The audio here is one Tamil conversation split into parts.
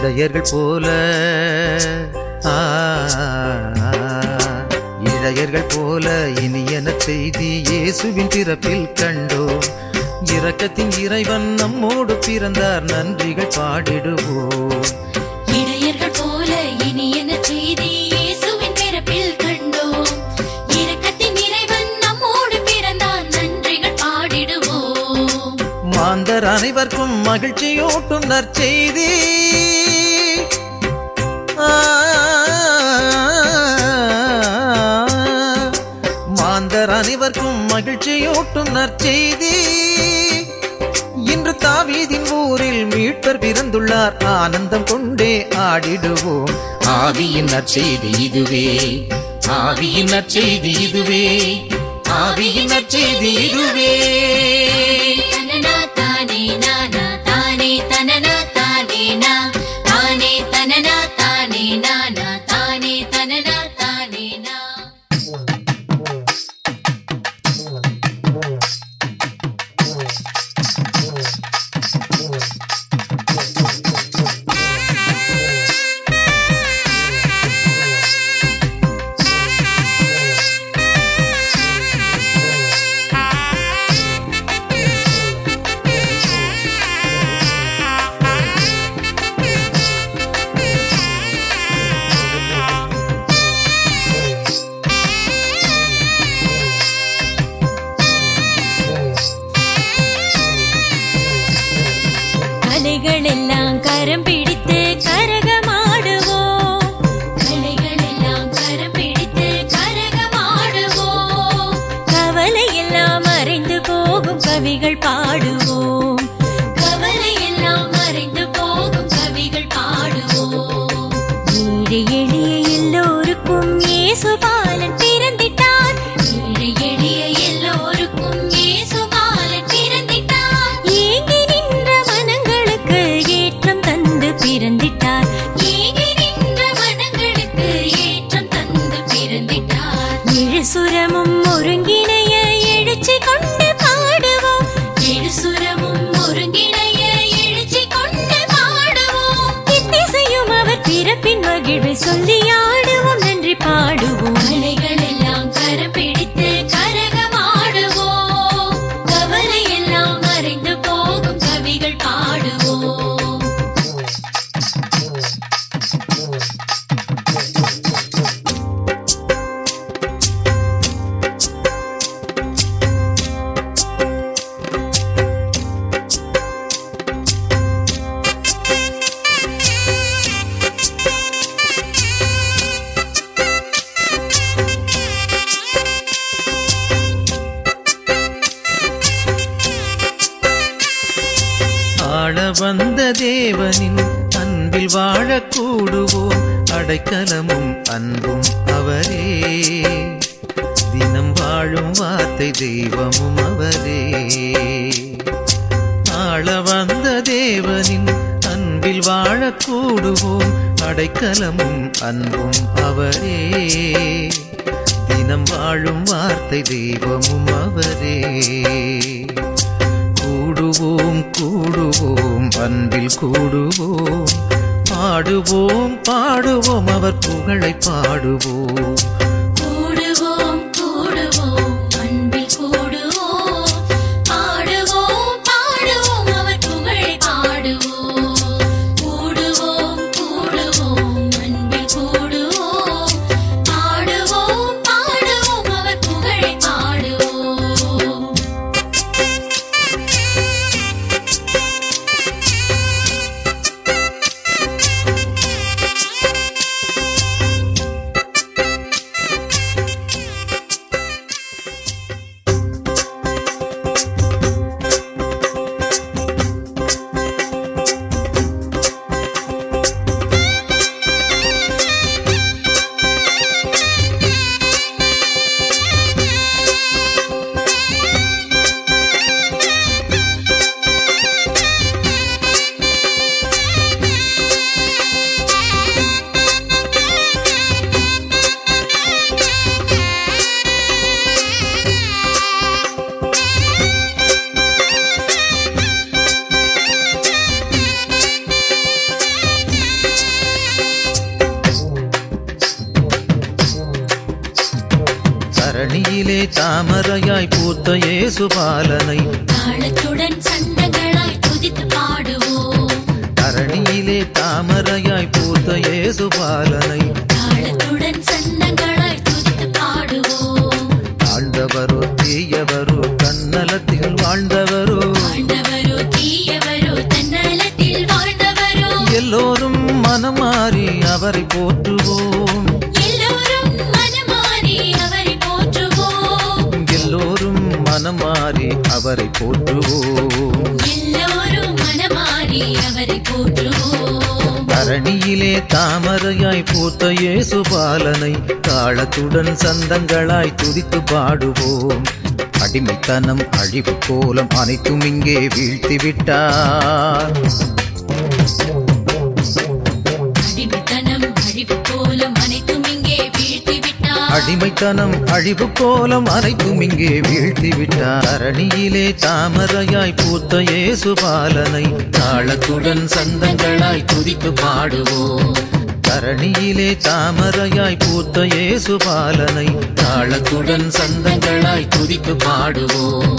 இடையர்கள் போல ஆ, இடையர்கள் போல இனியன செய்தி இயேசுவின் பிறப்பில் கண்டோம் இரக்கத்தின் இறைவன் நம்மோடு பிறந்தார் நன்றிகள் பாடிடுவோம் இடையர்கள் போல இனியன செய்தி இயேசுவின் பிறப்பில் கண்டோம் இரக்கத்தின் இறைவன் நம்மோடு பிறந்தார் நன்றிகள் பாடிடுவோம் மாந்தர் அனைவருக்கும் மகிழ்ச்சியூட்டும் நற்செய்தி ஆ, மாந்தர் அனைவருக்கும் மகிழ்ச்சியூட்டும் நற்செய்தி இன்று தாவீதின் ஊரில் மீட்பர் பிறந்துள்ளார் ஆனந்தம் கொண்டே ஆடிடுவோம் ஆவியின் நற்செய்தி இதுவே ஆவியின் நற்செய்தி இதுவே ஆவியின் நற்செய்தி இதுவே தனனா தானே நானா தானே தனனா தானே நா தானே தனனா தானே நானா தானே தனனா தானே நா அலைகள் எல்லாம் கரம் பிடித்து கரகமாடுவோம் கலைகள் எல்லாம் கரம் பிடித்து கரகமாடுவோம் கவலை எல்லாம் மறைந்து போகும் கவிகள் பாடுவோம் கவலை எல்லாம் மறைந்து போகும் கவிகள் பாடுவோம் ஏழை எளிய எல்லோருக்கும் இயேசு பாலன் பிறந்திட்டார் ஏழை எளிய எல்லோருக்கும் இயேசு பாலன் பிறந்திட்டார் ஏங்கி நின்ற மனங்களுக்கு ஏற்றம் தந்து பிறந்திட்டார் ஏங்கி நின்ற மனங்களுக்கு ஏற்றம் தந்து பிறந்திட்டார் ஏழு சுரமும் ஒருங்கிணைய எழுச்சி கொண்டு பாடுவோம் எழுசுரமும் ஒருங்கிணைய எழுச்சி கொண்டு பாடுவோம் இத்திசையும் அவர் பிறப்பின் மகிழ்வை சொல்லி ஆடுவோம் நன்றி பாடுவோம் கலைகள் எல்லாம் கரம் பிடித்து கரகமாடுவோம் கவலை எல்லாம் மறைந்து போகும் கவிகள் பாடுவோம் ஆள வந்த தேவனின் அன்பில் வாழக் கூடுவோம் அடைக்கலமும் அன்பும் அவரே தினம் வாழும் வார்த்தை தெய்வமும் அவரே ஆள வந்த தேவனின் அன்பில் வாழக் கூடுவோம் அடைக்கலமும் அன்பும் அவரே தினம் வாழும் வார்த்தை தெய்வமும் அவரே கூடுவோம் கூடுவோம் அன்பில் கூடுவோம் பாடுவோம் பாடுவோம் அவர் புகழை பாடுவோம் கூடுவோம் கூடுவோம் அன்பில் கூடுவோம் பாடுவோம் பாடுவோம் அவர் புகழை பாடுவோம் கூடுவோம் கூடுவோம் அன்பில் கூடுவோம் பாடுவோம் பாடுவோம் அவர் புகழை பாடுவோம் தரணியிலே தாமரையாய் பூத்த இயேசுபாலனை தாளத்துடன் சந்தங்களாய் துதித்து பாடுவோம் தரணியிலே தாமரையாய் பூத்த இயேசுபாலனை தாளத்துடன் சந்தங்களாய் துதித்து பாடுவோம் ஆண்டவரோ தீயவரோ தன்னலத்தில் வாழ்ந்தவரோ வாழ்ந்தவரோ தீயவரோ தன்னலத்தில் வாழ்ந்தவரோ எல்லோரும் மனம் மாறி அவரை போற்றுவோம் எல்லோரும் மனமாறி அவரை போற்றுவோம் எல்லோரும் மனம் மாறி அவரை போற்றுவோம் எல்லோரும் மனமாறி அவரை போற்றுவோம் தரணியிலே தாமரையாய் பூத்த இயேசுபாலனை தாளத்துடன் சந்தங்களாய் துதித்து பாடுவோம் அடிமைத்தனம் அழிவு கோலம் அனைத்தும் இங்கே வீழ்த்தி விட்டார் அடிமைத்தனம் அழிவு கோலம் அனைத்தும் இங்கே வீழ்த்தி விட்டார் அடிமைத்தனம் அழிவு கோலம் அனைத்தும் இங்கே வீழ்த்தி விட்டார் அரணியிலே தாமரையாய் பூத்த இயேசுபாலனை தாளத்துடன் சந்தங்களாய் துதித்து பாடுவோம் தரணியிலே தாமரையாய் பூத்த இயேசுபாலனை தாளத்துடன் சந்தங்களாய் துதித்து பாடுவோம்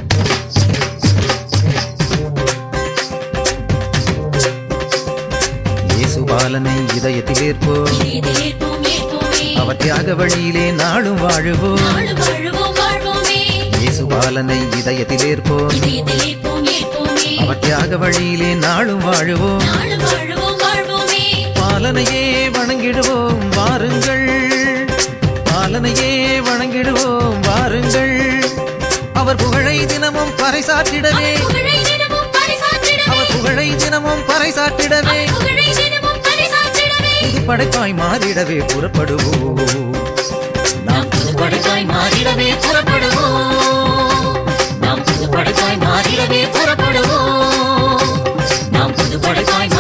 இயேசுபாலனை இதயத்தில் ஏற்போம் இதயத்தில் ஏற்போம் ஏற்போமே அவர் தியாக வழியிலே நாளும் வாழுவோம் நாளும் வாழுவோம் வாழ்வோமே இயேசுபாலனை இதயத்தில் ஏற்போம் இதயத்தில் ஏற்போம் ஏற்போமே அவர் தியாக வழியிலே நாளும் வாழுவோம் நாளும் வாழுவோம் வாழ்வோமே பாலனையே வணங்கிடுவோம் வாருங்கள் பாலனையே வணங்கிடுவோம் வாருங்கள் அவர் புகழை தினமும் பறைசாற்றிடவே புகழை தினமும் பறைசாற்றிடவே அவர் புகழை தினமும் பறைசாற்றிடவே புகழை தினமும் பறைசாற்றிடவே புது படைப்பாய் மாறிடவே புறப்படுவோம் நாம் புது படைப்பாய் மாறிடவே புறப்படுவோம் நாம் புது படைப்பாய் மாறிடவே புறப்படுவோம் நாம் புது படைப்பாய்